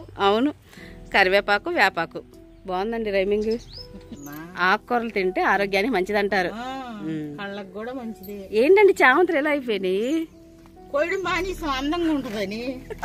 అవును కరివేపాకు వేపాకు బాగుందండి రైమింగ్ ఆకుకూరలు తింటే ఆరోగ్యానికి మంచిదంటారు ఉమ్. కళ్ళకు కూడా మంచిది ఏంటండి చామంతులు ఎలా అయిపోయినాయి కోడి మానేసం అందంగా ఉంటుందని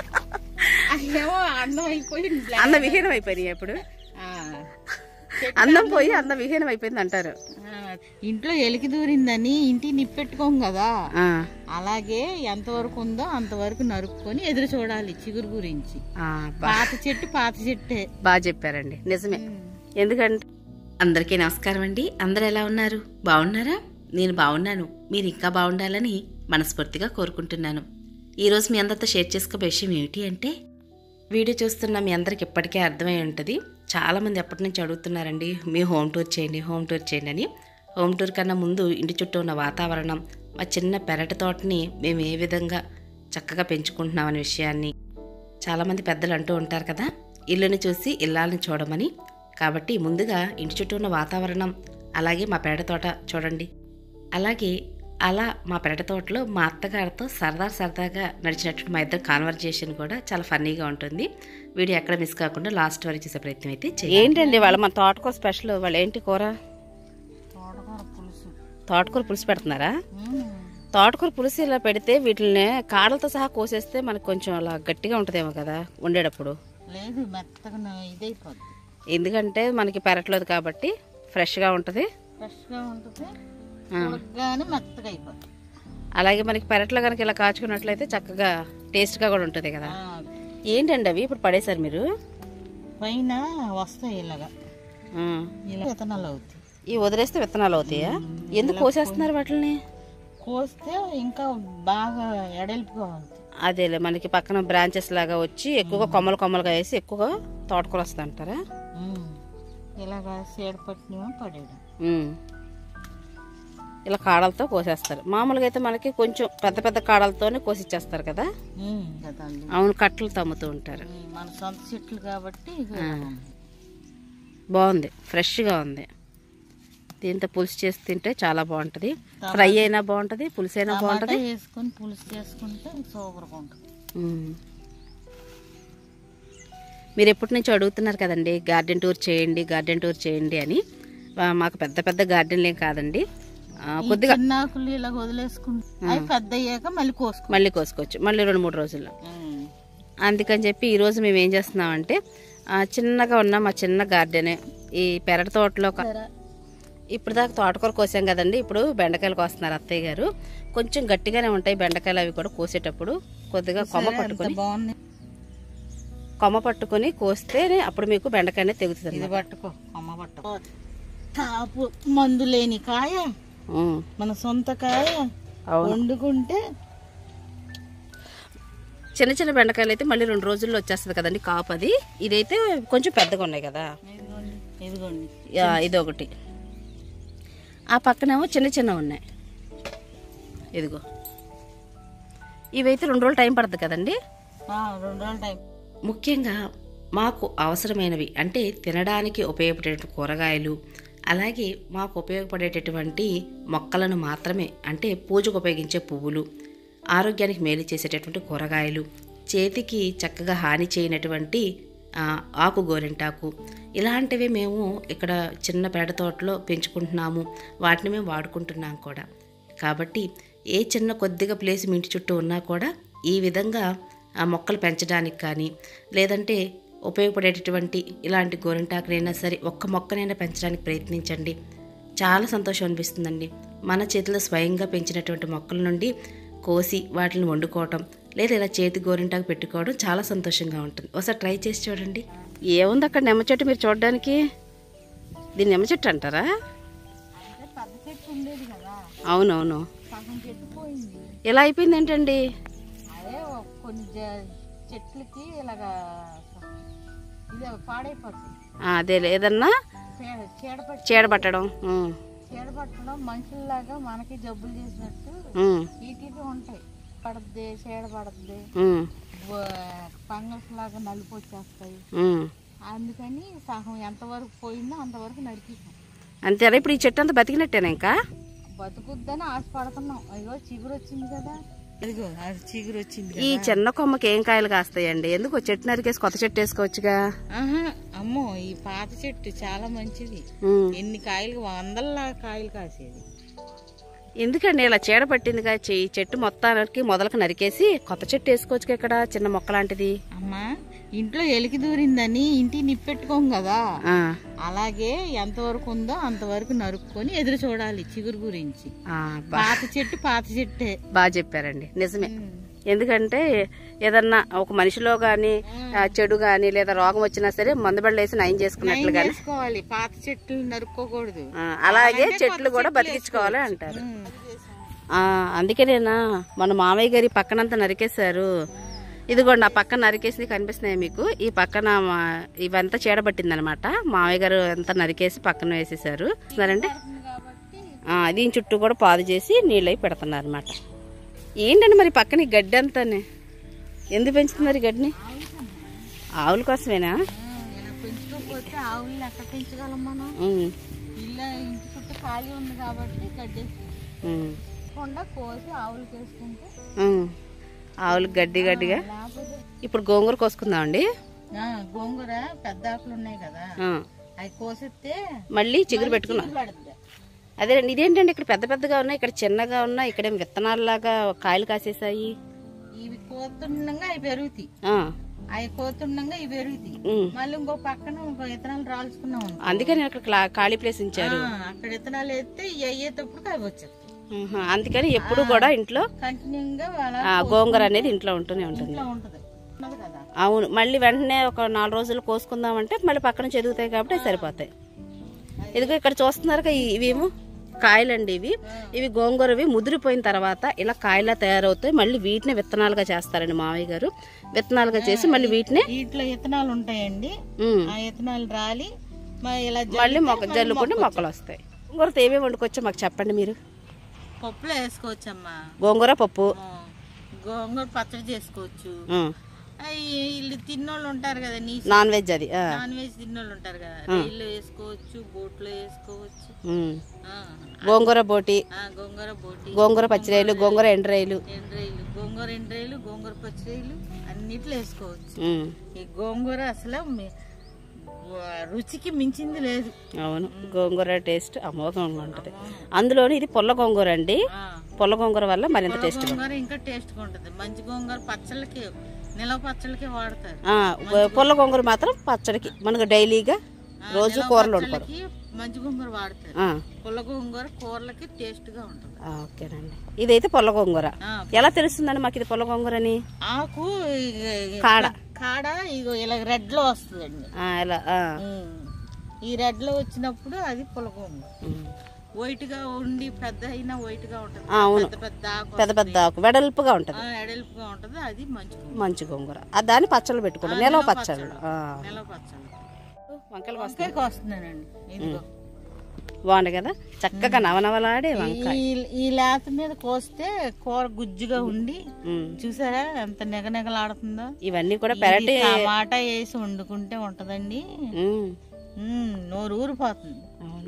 ఏమో అందం అయిపోయి అన్న విహీనం అయిపోయినాయి ఇప్పుడు ఆ, అందం పోయి అందం విహీనం అయిపోయింది అంటారు ఆ, ఇంట్లో ఎలికి దూరిందని ఇంటికి నిప్పెట్టుకోం కదా ఆ, అలాగే ఎంతవరకు ఉందో అంతవరకు నరుక్కొని ఎదురు చూడాలి చిగురు గురించి ఆ, బా- పాత చెట్టు పాత చెట్టే బాగా చెప్పారండి నిజమే ఎందుకంటే అందరికీ నమస్కారం అండి అందరు ఎలా ఉన్నారు బాగున్నారా నేను బాగున్నాను మీరు ఇంకా బాగుండాలని మనస్ఫూర్తిగా కోరుకుంటున్నాను ఈరోజు మీ అందరితో షేర్ చేసుకోబోయే విషయం ఏమిటి అంటే వీడియో చూస్తున్న మీ అందరికి ఇప్పటికే అర్థమై ఉంటుంది చాలామంది ఎప్పటి నుంచి అడుగుతున్నారండి మీ హోమ్ టూర్ చేయండి హోమ్ టూర్ చేయండి అని హోమ్ టూర్ కన్నా ముందు ఇంటి చుట్టూ ఉన్న వాతావరణం మా చిన్న పెరటి తోటని మేము ఏ విధంగా చక్కగా పెంచుకుంటున్నాం అనే విషయాన్ని చాలామంది పెద్దలు అంటూ ఉంటారు కదా ఇల్లుని చూసి ఇల్లాలని చూడమని కాబట్టి ముందుగా ఇంటి చుట్టూ ఉన్న వాతావరణం అలాగే మా పెరటి తోట చూడండి అలాగే అలా మా పెరటి తోటలో మా అత్తగారితో సరదా సరదాగా నడిచినటువంటి మా ఇద్దరు కాన్వర్జేషన్ కూడా చాలా ఫన్నీగా ఉంటుంది వీడియో ఎక్కడ మిస్ కాకుండా లాస్ట్ వరకు చూసే ప్రయత్నం అయితే ఏంటండి వాళ్ళ మా తోటకూర స్పెషల్ వాళ్ళు ఏంటి కూర తోటకూర పులుసు తోటకూర పులుసు పెడుతున్నారా మ్మ్. తోటకూర పులుసు ఇలా పెడితే వీటిని కాడలతో సహా కోసేస్తే మనకు కొంచెం అలా గట్టిగా ఉంటుందేమో కదా వండేటప్పుడు లేదు మెత్తగా న- ఇదైపోద్ది ఎందుకంటే మనకి పెరట్లేదు కాబట్టి ఫ్రెష్గా ఉంటుంది ఫ్రెష్గా ఉంటుంది ఉడకగానే మెత్తగా అయిపోద్ది అలాగే మనకి పెరట్లో కనుక ఇలా కాచుకున్నట్లయితే చక్కగా టేస్ట్గా కూడా ఉంటుంది కదా ఆ, ఏంటండి అవి ఇప్పుడు పడేశారు మీరు పైన వస్తాయి ఇలాగా ఆ. ఇలా విత్తనాలు అవుతాయి ఈ వదిలేస్తే విత్తనాలు అవుతాయా ఎందుకు కోసేస్తున్నారు వాటిని కోస్తే ఇంకా బాగా ఎడల్పుగా అవుతాయి అదేలే మనకి పక్కన బ్రాంచెస్ లాగా వచ్చి ఎక్కువగా కొమ్మలు కొమ్మలుగా వేసి ఎక్కువగా తోటకూర వస్తా అంటారా మ్మ్. ఇలాగా సీడ పట్టినేమో పడేయడం ఉమ్. ఇలా కాడలతో కోసేస్తారు మామూలుగా అయితే మనకి కొంచెం పెద్ద పెద్ద కాడలతోనే కోసిచ్చేస్తారు కదా మ్మ్. కదండి అవును కట్టలు తమ్ముతూ ఉంటారు మ్మ్. మన సొంత చెట్లు కాబట్టి ఇక ఆ. ఇలా ఉంది. బాగుంది ఫ్రెష్గా ఉంది దీంతో పులుసు చేసి తింటే చాలా బాగుంటుంది ఫ్రై అయినా బాగుంటుంది పులుసు అయినా బాగుంటుంది టమాటా వేసుకొని పులుసు చేసుకుంటే సూపర్గా ఉంటుంది ఉమ్. మీరు ఎప్పటి నుంచో అడుగుతున్నారు కదండి గార్డెన్ టూర్ చేయండి గార్డెన్ టూర్ చేయండి అని ఆ, మాకు పెద్ద పెద్ద గార్డెన్లు ఏం కాదండి ఆ, ఈ కొద్దిగా చిన్న ఆకులు ఇలా వదిలేసుకుంటే అవి పెద్ద అయ్యాక మళ్ళీ కోసుకో మళ్ళీ కోసుకోవచ్చు మళ్ళీ రెండు మూడు రోజుల్లో మ్మ్. అందుకని చెప్పి ఈరోజు మేము ఏం చేస్తున్నామంటే ఆ, చిన్నగా ఉన్న మా చిన్న గార్డెనే ఈ పెరటి తోటలో ఒక- సరే. ఇప్పుడు దాకా తోటకూర కోసాం కదండి ఇప్పుడు బెండకాయలు కోస్తున్నారు అత్తయ్య గారు కొంచెం గట్టిగానే ఉంటాయి బెండకాయలు అవి కూడా కోసేటప్పుడు కొద్దిగా కొమ్మ సరే, పట్టుకొని ఎంత బాగుంది కొమ్మ పట్టుకొని కోస్తేనే అప్పుడు మీకు బెండకాయనే తెగుతుంది ఇది పట్టుకో అమ్మ పట్టుకో కాపు మందు లేని కాయ మన సొంత కాయ అవును వండుకుంటే చిన్న చిన్న బెండకాయలు అయితే మళ్ళీ రెండు రోజుల్లో వచ్చేస్తుంది కదండి కాపు అది ఇదైతే కొంచెం పెద్దగా ఉన్నాయి కదా ఇదిగోండి ఇదిగోండి యా, ఇదొకటి ఆ పక్కనేమో చిన్న చిన్న ఉన్నాయి ఇదిగో ఇవైతే రెండు రోజులు టైం పడుతుంది కదండి ఆ, రెండు రోజుల టైం ముఖ్యంగా మాకు అవసరమైనవి అంటే తినడానికి ఉపయోగపడే కూరగాయలు అలాగే మాకు ఉపయోగపడేటటువంటి మొక్కలను మాత్రమే అంటే పూజకు ఉపయోగించే పువ్వులు ఆరోగ్యానికి మేలు చేసేటటువంటి కూరగాయలు చేతికి చక్కగా హాని చేయనటువంటి ఆ, ఆకు గోరింటాకు ఇలాంటివి మేము ఇక్కడ చిన్న పేడ తోటలో పెంచుకుంటున్నాము వాటిని మేము వాడుకుంటున్నాం కూడా కాబట్టి ఏ చిన్న కొద్దిగా ప్లేస్ మీ ఇంటి చుట్టూ ఉన్నా కూడా ఈ విధంగా ఆ మొక్కలు పెంచడానికి కానీ లేదంటే ఉపయోగపడేటటువంటి ఇలాంటి గోరింటాకునైనా సరే ఒక్క మొక్కనైనా పెంచడానికి ప్రయత్నించండి చాలా సంతోషం అనిపిస్తుందండి మన చేతిలో స్వయంగా పెంచినటువంటి మొక్కల నుండి కోసి వాటిని వండుకోవటం లేదా ఇలా చేతి గోరింటాకు పెట్టుకోవడం చాలా సంతోషంగా ఉంటుంది ఒకసారి ట్రై చేసి చూడండి ఏముంది అక్కడ నిమ్మ చెట్టు మీరు చూడడానికి దీన్ని నిమ్మ చెట్టు అంటారా అంటే పెద్ద చెట్టు ఉండేది కదా అవునవును సగం చెట్టు పోయింది ఎలా అయిపోయింది ఏంటండి అదే ఒక కొన్ని జ- చెట్లకి ఇలాగా ఇది పాడైపోతుంది ఆ, అదే ఏదన్నా చీడ చీడపట్టి చీడబట్టడం ఉమ్, చీడపట్టడం మనుషుల్లాగా మనకి జబ్బులు చేసినట్టు ఉమ్, వీటికి ఉంటాయి పడద్ది చీడ పడద్ది ఉమ్, ఫంగస్ లాగా నలుపు వచ్చేస్తాయి ఉమ్. అందుకని సగం ఎంతవరకు పోయిందో అంతవరకు నడిపిస్తాం అంతేనా ఇప్పుడు ఈ చెట్టు అంతా బతికినట్టేనా ఇంకా బతుకుద్దని ఆశపడుతున్నాం అయ్యో చిగురు వచ్చింది కదా ఇదిగో అది చిగురు వచ్చింది ఈ చిన్న కొమ్మకి ఏం కాయలు కాస్తాయండి ఎందుకు చెట్టు నరికేసి కొత్త చెట్టు వేసుకోవచ్చుగా ఆహా అమ్మో ఈ పాత చెట్టు చాలా మంచిది ఉమ్. ఎన్ని కాయలు వందల కాయలు కాసేది ఎందుకండి ఇలా చీడ పట్టిందిగా చెయ్యి చెట్టు మొత్తానికి మొదలకు నరికేసి కొత్త చెట్టు వేసుకోవచ్చు ఇక్కడ చిన్న మొక్క లాంటిది అమ్మా ఇంట్లో ఎలికి దూరిందని ఇంటికి నిప్పెట్టుకోం కదా ఆ, అలాగే ఎంతవరకు ఉందో అంతవరకు నరుక్కొని ఎదురు చూడాలి చిగురు గురించి ఆ, బా- పాత చెట్టు పాత చెట్టే బాగా చెప్పారండి నిజమే ఎందుకంటే ఏదన్నా ఒక మనిషిలో గాని ఆ, చెడు గాని లేదా రోగం వచ్చినా సరే మందు బళ్ళు వేసి నయం చేసుకున్నట్లు గాని చేసుకోవాలి పాత చెట్లు నరుక్కోకూడదు ఆ, అలాగే చెట్లు కూడా బతికించుకోవాలి అంటారు ఉమ్. ఆ, అందుకేనేనా మన మామయ్య గారి పక్కనంతా నరికేశారు ఇదిగోండి ఆ పక్కన నరికేసి కనిపిస్తున్నాయి మీకు ఈ పక్కన మా- ఇవంతా చీడబట్టింది అనమాట మామయ్య గారు అంతా నరికేసి పక్కన వేసేసారు చూస్తున్నారండి ఆ, దీని చుట్టూ కూడా పాదు చేసి నీళ్ళు అయి పెడుతున్నారు అనమాట ఏంటండి మరి పక్కన ఈ గడ్డి అంతానే ఎందుకు పెంచుతున్నారు ఈ గడ్డిని ఆవుల కోసమేనా ఆ, ఇలా పెంచుకోకపోతే ఆవుల్ని ఎక్కడ పెంచగలం మనం ఉమ్, ఇల్లు ఇంటి చుట్టూ ఖాళీ ఉంది కాబట్టి గడ్డి ఉమ్, కొండ కోసి ఆవులకి వేసుకుంటే ఉమ్. ఆవులకు గడ్డి గడ్డిగా లేకపోతే ఇప్పుడు గోంగూర కోసుకుందామండి ఆ, గోంగూర పెద్ద ఆకులు ఉన్నాయి కదా ఆ, అవి కోసిస్తే మళ్ళీ చిగురు పెట్టుకున్నాం పడుతుంది అదే ఇదేంటండి ఇక్కడ పెద్ద పెద్దగా ఉన్నాయి ఇక్కడ చిన్నగా ఉన్నాయి ఇక్కడ విత్తనాలలాగా కాయలు కాసేసాయి ఇవి కోతుండగా అవి పెరుగుతాయి ఆ, అవి కోతుండగా ఇవి పెరుగుతాయి ఉమ్. మళ్ళీ ఇంకో పక్కన ఇంకో ఇత్తనాలు రాల్చుకున్నాం అనుకో. అందుకే నేను అక్కడ క్లా- ఖాళీ ప్లేస్ ఉంచారు ఆ, అక్కడ ఇత్తనాలు వేస్తే ఇవి అయ్యేటప్పుడు అవి వచ్చేస్తాయి ఆహా, అందుకని ఎప్పుడు కూడా ఇంట్లో కంటిన్యూగా అలా ఆ, గోంగూర అనేది ఇంట్లో ఉంటూనే ఉంటుంది ఇంట్లో ఉంటది ఉన్నది కదా అవును మళ్ళీ వెంటనే ఒక నాలుగు రోజులు కోసుకుందామంటే మళ్ళీ పక్కన చెదుగుతాయి కాబట్టి అవి సరిపోతాయి ఇదిగో ఇక్కడ చూస్తున్నారు కదా, ఇ- ఇవేమో కాయలండి ఇవి ఇవి గోంగూరవి ముదిరిపోయిన తర్వాత ఇలా కాయలా తయారవుతాయి మళ్ళీ వీటిని విత్తనాలుగా చేస్తారండి మావయ్య గారు విత్తనాలుగా చేసి మళ్ళీ వీటిని వీటిలో ఇత్తనాలు ఉంటాయండి ఉమ్, ఆ ఇత్తనాలు రాలి మ- ఇలా జల్లితే మళ్ళీ మొక్క జల్లుకుంటే మొక్కలు వస్తాయి గోంగూరతో ఏమేమి వండుకోవచ్చో మాకు చెప్పండి మీరు పప్పులో వేసుకోవచ్చమ్మా గోంగూర పప్పు ఆ, గోంగూర పచ్చడి చేసుకోవచ్చు ఉమ్, అయ్యి వీళ్ళు తిన్నోళ్ళు ఉంటారు కదా నీ నాన్ వెజ్ అది ఆ, నాన్ వెజ్ తిన్నోళ్ళు ఉంటారు కదా రైల్లో వేసుకోవచ్చు బోట్లో వేసుకోవచ్చు ఉమ్. ఆ, గోంగూర బోటి ఆ, గోంగూర బోటి గోంగూర పచ్చిరాయలు గోంగూర ఎండ్రాయలు ఎండ్రాయిలు గోంగూర ఎండ్రాయిలు గోంగూర పచ్చిరాయిలు అన్నిట్లో వేసుకోవచ్చు ఉమ్, ఈ గోంగూర అసలు మీ- వా- రుచికి మించింది లేదు అవును గోంగూర టేస్ట్ అమోఘంగా ఉంటుంది అందులోని ఇది పొల్ల గోంగూర అండి ఆ, పొల్ల గోంగూర వల్ల మరింత టేస్ట్ గోంగూర ఇంకా టేస్ట్గా ఉంటుంది మంచి గోంగూర పచ్చళ్ళకి నిలవ పచ్చళ్ళకి వాడతారు ఆ, పొల్ల గోంగూర మాత్రం పచ్చడికి మనకు డైలీగా రోజు కూరలు వండుకోరు పచ్చళ్ళకి మంచి గోంగూర వాడతారు ఆ, పుల్ల గోంగూర కూరలకి టేస్ట్గా ఉంటుంది ఆ, ఓకేనండి ఇదైతే పొల్ల గోంగూర ఆ, ఎలా తెలుస్తుందండి మాకు ఇది పొల్ల గోంగూర అని ఆకు ఇగ- కాడ కాడ ఇగో ఇలా రెడ్ లో వస్తుందండి ఆ, ఇలా ఆ, ఉమ్. ఈ రెడ్ లో వచ్చినప్పుడు అది పులగోంగూర ఉమ్. వైట్ గా ఉండి పెద్ద అయినా వైట్ గా ఉంటుంది ఆ, అవును పెద్ద పెద్ద ఆకు పెద్ద పెద్ద ఆకు వెడల్పుగా ఉంటుంది ఆ, ఎడల్పుగా ఉంటుంది అది మంచి గోంగూర. మంచి గోంగూర ఆ దాన్ని పచ్చళ్ళు పెట్టుకోండి నిలవ పచ్చళ్ళు ఆ. నిలవ పచ్చళ్ళు వంకాయలు వంకాయకి వస్తున్నానండి ఇదిగో బాగుంది కదా చక్కగా నవనవలాడే వంకాయ ఈ ఈ లేత మీద కోస్తే కూర గుజ్జుగా ఉండి ఉమ్. చూసారా ఎంత నెగనెగలాడుతుందో ఇవన్నీ కూడా పెరటి ఇది టమాటా వేసి వండుకుంటే ఉంటదండి ఉమ్. ఉమ్, నోరు ఊరిపోతుంది అవును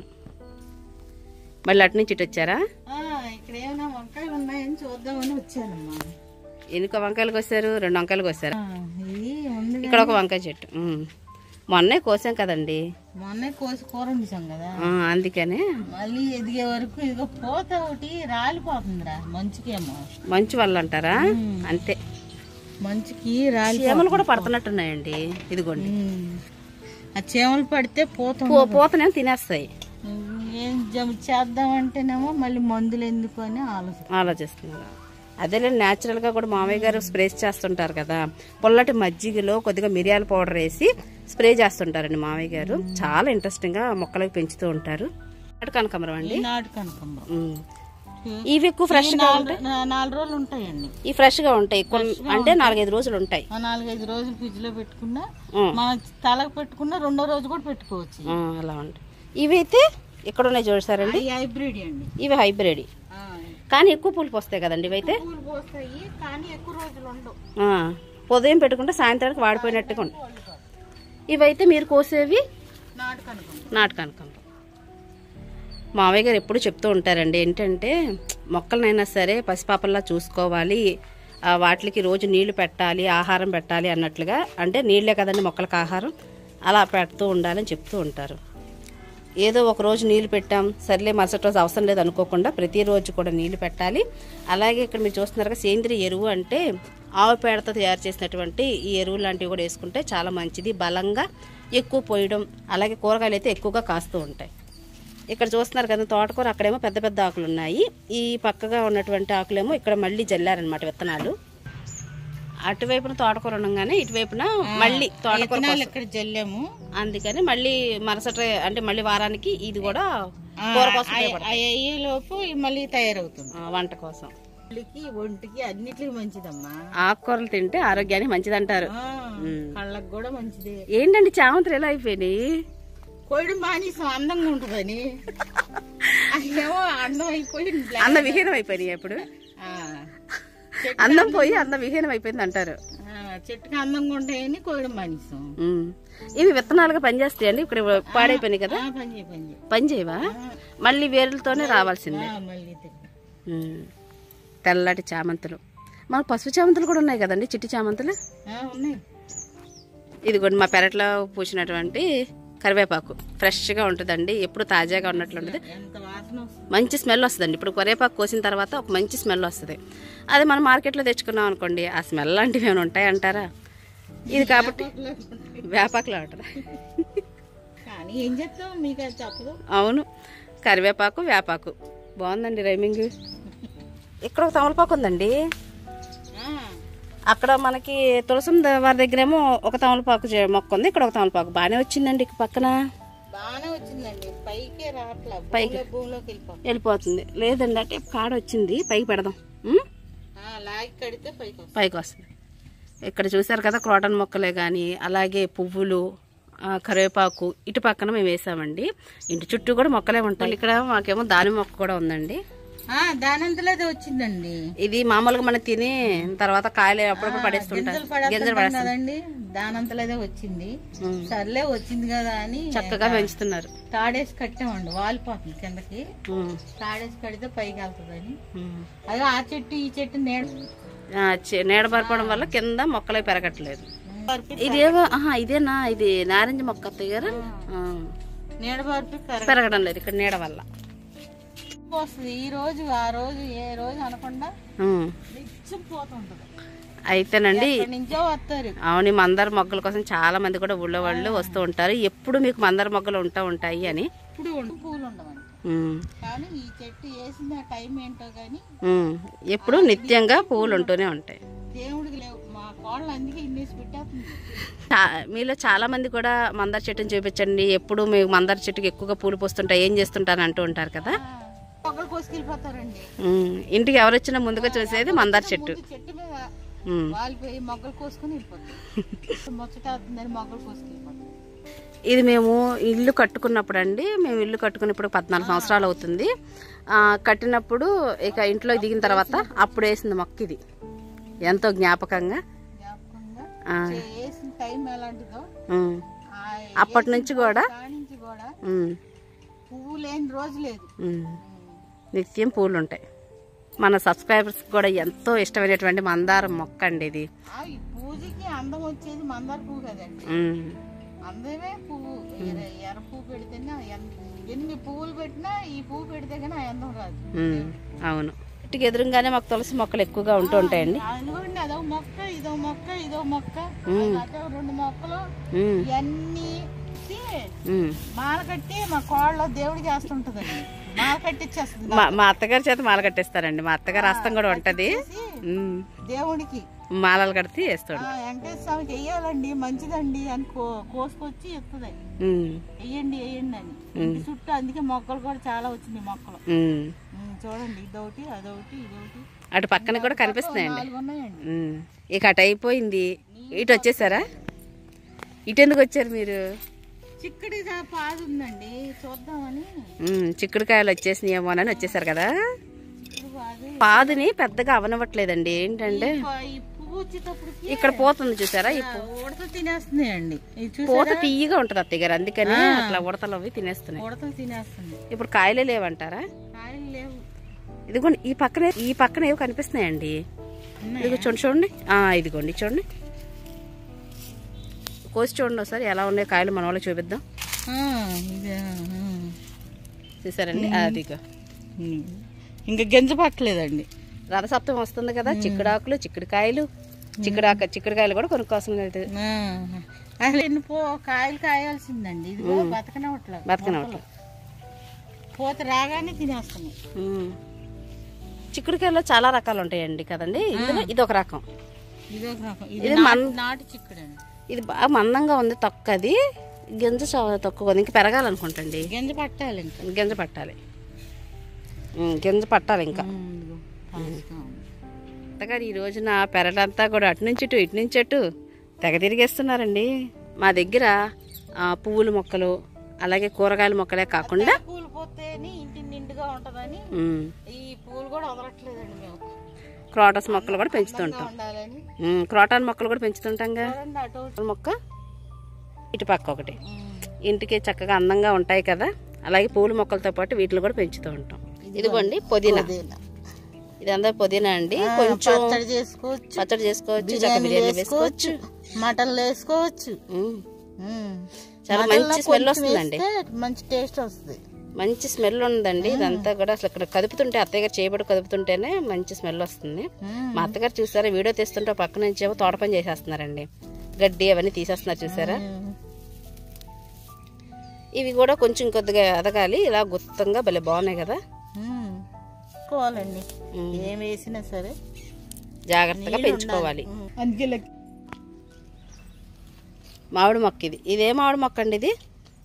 మళ్ళీ అటు నుంచి ఇటు వచ్చారా ఆ, ఇక్కడ ఏమైనా వంకాయలు ఉన్నాయని చూద్దామని వచ్చానమ్మా ఎన్ని వంకాయలకు వచ్చారు రెండు వంకాయలకు వచ్చారా ఆ, ఇది ఉంది ఇక్కడ ఒక వంకాయ చెట్టు ఉమ్. మొన్నే కోసాం కదండి మొన్నే కోసి కూర వండిసాం కదా ఆ, అందుకనే మళ్ళీ ఎదిగే వరకు ఇదిగో పోత ఒకటి రాలిపోతుందిరా మంచుకేమో మంచు వల్ల అంటారా అంతే మంచుకి రాలి చీమలు కూడా పడుతున్నట్టున్నాయండి ఇదిగోండి ఉమ్. ఆ చీమలు పడితే పోత పో- పోతనేమో తినేస్తాయి ఏం జమ చేద్దామంటేనేమో మళ్ళీ మందులు ఎందుకు అని ఆలోచన ఆలోచిస్తున్నారు అదేలే న్యాచురల్ గా కూడా మామయ్య గారు స్ప్రేస్ చేస్తుంటారు కదా పొల్లటి మజ్జిగలో కొద్దిగా మిరియాల పౌడర్ వేసి స్ప్రే చేస్తుంటారండి మామయ్య గారు చాలా ఇంట్రెస్టింగ్ గా మొక్కలకు పెంచుతూ ఉంటారు అటు కనకమరం అండి నాటు కనకంబరం ఉమ్. ఇవి ఎక్కువ ఫ్రెష్ గా ఉంటాయి నా- నాలుగు రోజులు ఉంటాయండి ఈ ఫ్రెష్ గా ఉంటాయి కొన్ని అంటే నాలుగైదు రోజులు ఉంటాయి ఆ నాలుగైదు రోజులు ఫ్రిడ్జ్ లో పెట్టుకున్నా ఉమ్. మన తలకు పెట్టుకున్నా రెండో రోజు కూడా పెట్టుకోవచ్చు ఆ, అలా ఉంటాయి ఇవైతే ఇక్కడ ఉన్నాయి చూసారండి ఈ హైబ్రిడ్ అండి ఇవి హైబ్రిడ్ ఆ, కానీ ఎక్కువ పులుపు వస్తాయి కదండి ఇవైతే పూలు పోస్తాయి కానీ ఎక్కువ రోజులు ఉండవు ఆ, ఉదయం పెట్టుకుంటే సాయంత్రానికి వాడిపోయినట్టుగా ఉంటాయి ఇవైతే మీరు కోసేవి నాటు కనకంబరం నాటు కనకాంబరం మామయ్య గారు ఎప్పుడు చెప్తూ ఉంటారండి ఏంటంటే మొక్కలనైనా సరే పసిపాపల్లా చూసుకోవాలి ఆ, వాటికి రోజు నీళ్లు పెట్టాలి ఆహారం పెట్టాలి అన్నట్లుగా అంటే నీళ్ళే కదండి మొక్కలకు ఆహారం అలా పెడుతూ ఉండాలని చెప్తూ ఉంటారు ఏదో ఒక రోజు నీళ్లు పెట్టాం సర్లే మరుసటి రోజు అవసరం లేదు అనుకోకుండా ప్రతిరోజు కూడా నీళ్లు పెట్టాలి అలాగే ఇక్కడ మీరు చూస్తున్నారుగా సేంద్రియ ఎరువు అంటే ఆవు పేడతో తయారు చేసినటువంటి ఈ ఎరువు లాంటివి కూడా వేసుకుంటే చాలా మంచిది బలంగా ఎక్కువ పోయడం అలాగే కూరగాయలు అయితే ఎక్కువగా కాస్తూ ఉంటాయి ఇక్కడ చూస్తున్నారు కదా తోటకూర అక్కడేమో పెద్ద పెద్ద ఆకులు ఉన్నాయి ఈ పక్కగా ఉన్నటువంటి ఆకులేమో ఇక్కడ మళ్ళీ జల్లారనమాట విత్తనాలు అటువైపున తోటకూర ఉండగానే ఇటువైపున మళ్ళీ తోటకూర విత్తనాలు కోసం. ఇక్కడ జల్లాము అందుకని మళ్ళీ మరుసటి అంటే మళ్ళీ వారానికి ఇది కూడా కూర కోసం ఉపయోగపడుతుంది. అయ్యే లోపు ఇవి మళ్ళీ తయారవుతుంది ఆ, వంట కోసం ఒంటికి ఒంటికి అన్నిటికి మంచిదమ్మా ఆకుకూరలు తింటే ఆరోగ్యానికి మంచిది అంటారు ఆ, కళ్ళకు కూడా మంచిదే ఏంటండి చామంతులు ఎలా అయిపోయినాయి కోయడం మానేసాం అందంగా ఉంటుందని అయ్యేమో అందం అయిపోయి అన్న విహీనం అయిపోయినాయి ఇప్పుడు ఆ, చెట్టు- అందం పోయి అన్న విహీనం అయిపోయింది అంటారు ఆ, చెట్టుకి అందంగా ఉంటాయని కోయడం మానేసాం ఉమ్. ఇవి విత్తనాలుగా పనిచేస్తాయండి ఇక్కడ పాడైపోయినాయి కదా ఆ, పని చేయి పని చేయి పని చేయవా మళ్ళీ వేర్లతోనే రావాల్సిందే ఆ, మళ్ళీ తిరిగి. ఉమ్. తెల్లటి చామంతులు మాకు పసుపు చామంతులు కూడా ఉన్నాయి కదండి చిట్టి చామంతులు ఆ, ఉన్నాయి ఇది కూడా మా పెరట్లో పూసినటువంటి కరివేపాకు ఫ్రెష్గా ఉంటుందండి ఎప్పుడు తాజాగా ఉన్నట్లు ఉంటుంది ఎంత వాసన వస్తుంది మంచి స్మెల్ వస్తుందండి ఇప్పుడు కరివేపాకు కోసిన తర్వాత ఒక మంచి స్మెల్ వస్తుంది అదే మనం మార్కెట్లో తెచ్చుకున్నాం అనుకోండి ఆ స్మెల్ లాంటివి ఏమైనా ఉంటాయి అంటారా ఇది కాబట్టి వేపాకులో ఉంటుందా కానీ ఏం చెప్తాం మీకు అది చెప్పదు అవును కరివేపాకు వేపాకు బాగుందండి రైమింగ్ ఇక్కడ ఒక తమలపాకు ఉందండి ఆ, అక్కడ మనకి తులసం ద- వారి దగ్గరేమో ఒక తమలపాకు చే- మొక్క ఉంది ఇక్కడ ఒక తమలపాకు బాగానే వచ్చిందండి ఇక్కడ పక్కన బాగానే వచ్చిందండి పైకే రావట్లా పైకి. భూమిలో- భూమిలోకి వెళ్ళిపో వెళ్ళిపోతుంది లేదండి అంటే కాడ వచ్చింది పైకి పెడదాం ఉం? లాగి కడితే పైకి వస్తుంది పైకి వస్తుంది ఇక్కడ చూసారు కదా క్రోటన్ మొక్కలే కానీ అలాగే పువ్వులు ఆ, కరివేపాకు ఇటు పక్కన మేము వేసామండి ఇంటి చుట్టూ కూడా మొక్కలే ఉంటాయి ఇక్కడ మాకేమో దానిమ్మ మొక్క కూడా ఉందండి ఆ, దానంతలో అది వచ్చిందండి ఇది మామూలుగా మనం తిని తర్వాత కాయలు అప్పుడప్పుడు పడేస్తుంటాం గింజలు గింజలు పడేస్తాం పడేస్తాం కదండి దానంతలోదే వచ్చింది ఉం. సర్లే వచ్చింది కదా అని చక్కగా పెంచుతున్నారు తాడేసి కట్టామండి వాలిపోతుంది కిందకి ఉం. తాడేసి కడితే పైకి వెళ్తుందని ఉం. అదే ఆ చెట్టు ఈ చెట్టు నేడ ఆ, చె- నీడ పరపడం వల్ల కింద మొక్కలే పెరగట్లేదు బర్పి ఇదేవో ఆహా ఇదేనా ఇది నారింజ మొక్క అత్తయ్య గారు ఆ, నీడ బర్పి పెరగ పెరగడం లేదు ఇక్కడ నీడ వల్ల వస్తుంది ఈ రోజు ఆ రోజు ఏ రోజు అనకుండా ఉం. నిత్యం పోతుంటది అయితేనండి ఎక్కడి నుంచో వస్తారు అవును ఈ మందార మొగ్గల కోసం చాలా మంది కూడా ఊళ్ళో వాళ్ళు వస్తూ ఉంటారు ఎప్పుడు మీకు మందార మొగ్గలు ఉంటా ఉంటాయి అని ఇప్పుడు ఉండు పూలు ఉండవండి ఉమ్, కానీ ఈ చెట్టు వేసిన టైం ఏంటో కానీ ఉమ్, ఎప్పుడు నిత్యంగా పువ్వులు ఉంటూనే ఉంటాయి దేవుడికి లేవు మా కోళ్ళు అందుకే ఇన్నేసి పెట్టేస్తుంది చా- మీలో చాలా మంది కూడా మందార చెట్టుని చూపించండి ఎప్పుడు మీకు మందార చెట్టుకి ఎక్కువగా పూలు పోస్తుంటాయి ఏం చేస్తుంటారు అంటూ ఉంటారు కదా మొక్కలు కోసుకెళ్ళిపోతారండి ఉమ్, ఇంటికి ఎవరు వచ్చినా ముందుగా చూసేది మందార చెట్టు ముందు చెట్టు మీద ఉమ్. వాలిపోయి మొక్కలు కోసుకొని వెళ్ళిపోతారు ముచ్చట అవుతుందని మొక్కలు కోసుకెళ్ళిపోతారు ఇది మేము ఇల్లు కట్టుకున్నప్పుడు అండి మేము ఇల్లు కట్టుకున్నప్పుడు పద్నాలుగు సంవత్సరాలు అవుతుంది ఆ, కట్టినప్పుడు ఇక ఇంట్లో దిగిన తర్వాత అప్పుడు వేసింది మొక్క ఇది ఎంతో జ్ఞాపకంగా జ్ఞాపకంగా ఆ, చే- వేసిన టైం ఎలాంటిదో ఉమ్, ఆ అప్పటి నుంచి కూడా కాడి నుంచి కూడా ఉమ్, పువ్వు లేని రోజు లేదు ఉమ్, నిత్యం పూలు ఉంటాయి మన సబ్స్క్రైబర్స్ కూడా ఎంతో ఇష్టమైనటువంటి మందారం మొక్క అండి ఇది ఆ, ఈ పూజకి అందం వచ్చేది మందార పువ్వు కదండి ఉమ్, అందమే పువ్వు ఎర్ర ఎర్ర పువ్వు పెడితేనే ఆ ఎన్- ఎన్ని పువ్వులు పెట్టినా ఈ పువ్వు పెడితే కానీ ఆ అందం రాదు ఉమ్, అవును ఇంటికి ఎదురుగానే మాకు తులసి మొక్కలు ఎక్కువగా ఉంటూ ఉంటాయండి అందుకోండి అదో మొక్క ఇదో మొక్క ఇదో మొక్క అదో రెండు మొక్కలు ఉమ్, ఇవన్నీ ఇచ్చి ఉమ్. మాల కట్టి మా కోళ్ళ దేవుడికి వేస్తుంటదండి మాల కట్టిచ్చేస్తుంది మా మా అత్తగారి చేత మాల కట్టేస్తారండి మా అత్తగారు హస్తం కూడా ఉంటది చేసి ఉమ్, దేవుడికి మాలలు కడితే వేస్తాడు ఆ, వెంకటేశ్వర స్వామికి వెయ్యాలండి మంచిదండి అని కో కోసుకొచ్చి ఎత్తుంది ఉమ్, వెయ్యండి వెయ్యండి అని ఇంటి చుట్టూ అందుకే మొక్కలు కూడా చాలా వచ్చినాయి మొక్కలు ఉమ్. ఉమ్, చూడండి ఇదొకటి అదొకటి ఇదొకటి అటు పక్కన కూడా కనిపిస్తున్నాయండి నాలుగు ఉన్నాయండి ఉమ్. ఇక అటు అయిపోయింది ఇటు వచ్చేసారా ఇటు ఎందుకు వచ్చారు మీరు చిక్కడి పాదు ఉందండి చూద్దామని ఉమ్, చిక్కుడుకాయలు వచ్చేసినాయేమోనని వచ్చేసారు కదా చిక్కుడు పాదు పాదుని పెద్దగా అవనవట్లేదండి ఏంటంటే ప- ఈ పువ్వు వచ్చేటప్పటికి ఇక్కడ పోతుంది చూసారా ఈ ఆ, ఉడతలు తినేస్తున్నాయండి ఇది చూసి పూత తీయగా ఉంటుంది అత్తయ్య గారు అందుకని అట్లా ఉడతలు అవి తినేస్తున్నాయి ఉడతలు తినేస్తుంది ఇప్పుడు కాయలే లేవంటారా కాయలు లేవు ఇదిగోండి ఈ పక్కనే ఈ పక్కన ఏవో కనిపిస్తున్నాయండి ఇదిగో చూడండి చూడండి ఆ, ఇదిగోండి చూడండి కోసి చూడండి ఒకసారి ఎలా ఉన్నాయి కాయలు మన వాళ్ళకి చూపిద్దాం ఆ, ఇదే, ఆ. చూసారండి అదిగో ఉమ్. ఇంకా గింజ పట్టలేదండి రథసప్తం వస్తుంది కదా చిక్కుడాకులు చిక్కుడుకాయలు చిక్కుడాక చిక్కుడుకాయలు కూడా కొనుక్కోసం లేదు ఆ. అసలు ఎన్ని పో కాయలు కాయాల్సిందండి ఇదిగో బతకనవట్ల బతకనవట్ల. పూత రాగానే తినేస్తున్నాయి ఉమ్. చిక్కుడుకాయలో చాలా రకాలు ఉంటాయండి కదండి ఇందులో ఇది ఒక రకం ఇది ఒక రకం ఇది ఇది మన్- నాటు- నాటు చిక్కుడండి ఇది బాగా మందంగా ఉంది తొక్కది గింజ చాలా తక్కువ ఉంది ఇంకా పెరగాలనుకుంటండి గింజ పట్టాలి ఇంకా గింజ పట్టాలి ఉమ్, గింజ పట్టాలి ఇంకా ఉమ్, ఇదిగో కాస్తా ఉంది. అత్తగారు ఈ రోజున పెరడంతా కూడా అటు నుంచి ఇటు ఇటు నుంచి అటు తెగ తిరిగేస్తున్నారండి మా దగ్గర ఆ, పువ్వుల మొక్కలు అలాగే కూరగాయల మొక్కలే కాకుండా పూలు పోతేని ఇంటి నిండుగా ఉంటదని ఉమ్, ఈ పూలు కూడా వదలట్లేదండి మేము క్రోటస్ మొక్కలు కూడా పెంచుతుంటాం ఉండాలని ఉమ్, క్రోటాన్ మొక్కలు కూడా పెంచుతుంటాంగా చూడండి అటు పూల మొక్క ఇటు పక్క ఒకటి ఉమ్. ఇంటికి చక్కగా అందంగా ఉంటాయి కదా అలాగే పూల మొక్కలతో పాటు వీటిని కూడా పెంచుతూ ఉంటాం ఇదిగోండి పుదీనా పుదీనా. ఇదంతా పుదీనా అండి ఆ, కొంచెం పచ్చడి చేసుకోవచ్చు పచ్చడి చేసుకోవచ్చు చక్క బిర్యానీలు బిర్యానీ వేసుకోవచ్చు వేసుకోవచ్చు మటన్లు వేసుకోవచ్చు ఉమ్, ఉమ్. చాలా మటన్లో మంచి స్మెల్ కొంచెం వస్తుందండి. వేస్తే మంచి టేస్ట్ వస్తుంది మంచి స్మెల్ ఉందండి ఇదంతా కూడా అసలు ఇక్కడ కదుపుతుంటే అత్తయ్య గారు చేయబడి కదుపుతుంటేనే మంచి స్మెల్ వస్తుంది ఉమ్. మా అత్తగారు చూసారా వీడియో తీస్తుంటే పక్క నుంచి ఏమో తోట పని చేసేస్తున్నారండి గడ్డి అవన్నీ తీసేస్తున్నారు చూసారా ఉమ్. ఇవి కూడా కొంచెం కొద్దిగా ఎదగాలి ఇలా గుత్తంగా భలే బాగున్నాయి కదా ఉమ్. పెంచుకోవాలండి ఉమ్. ఏం వేసినా సరే జాగ్రత్తగా పెంచుకోవాలి ఉమ్. అందుకే లెక్క- మామిడి మొక్క ఇది ఇదే మామిడి మొక్క అండి ఇది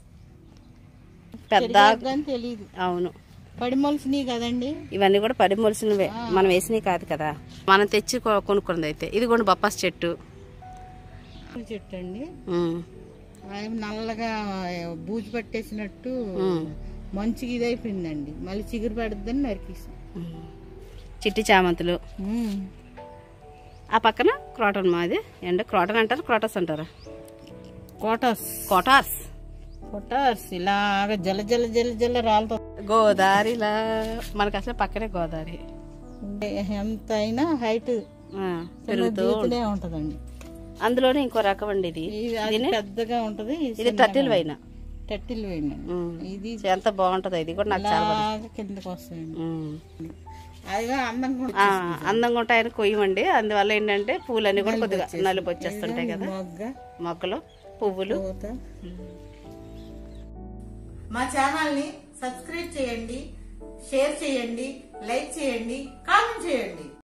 పెద్ద కానీ తెలియదు అవును పడి మొలిసినాయి కదండి ఇవన్నీ కూడా పరిమొలిసినవే మనం వేసినవి కాదు కదా మనం తెచ్చి కొ- కొనుక్కున్నది అయితే ఇది కూడా బొప్పాస్ చెట్టు పూల చెట్టు అండి ఉమ్, ఆయన నల్లగా బూజు పట్టేసినట్టు ఉమ్, మంచిగా ఇదైపోయిందండి మళ్ళీ చిగురు పడుద్దని నరికేసాం ఉమ్. చిట్టి చామంతులు ఉమ్. ఆ పక్కన క్రోటన్ మాది ఏంటో క్రోటన్ అంటారు క్రోటస్ అంటారా కోటస్ కోటాస్ కోటస్ ఇలాగ జల జల జల జల రాళ్ళతో గోదావరిలా మనకు అసలు పక్కనే గోదావరి ఎంత అయినా హైట్ ఆ, పెరుగుతూ దిగుతూనే ఉంటదండి అందులోనే ఇంకో రకం అండి ఇది ఇది అది పెద్దగా ఉంటది ఇది టర్టిల్ వైన టట్టిల్ వేయండి ఇది ఎంత బాగుంటది ఇది కూడా నాకు చాలా బాగా ఇలాగ కిందకి వస్తాయండి ఉమ్. అదిగా అందంగా ఉంటుంది. ఆ, అందంగా ఉంటాయని కొయ్యమండి అందువల్ల ఏంటంటే పూలన్నీ కూడా కొద్దిగా నలుపు వచ్చేస్తుంటాయి కదా మొగ్గ మొక్కలు పువ్వులు పూత మా ఛానల్ ని సబ్స్క్రైబ్ చేయండి షేర్ చేయండి లైక్ చేయండి కామెంట్ చేయండి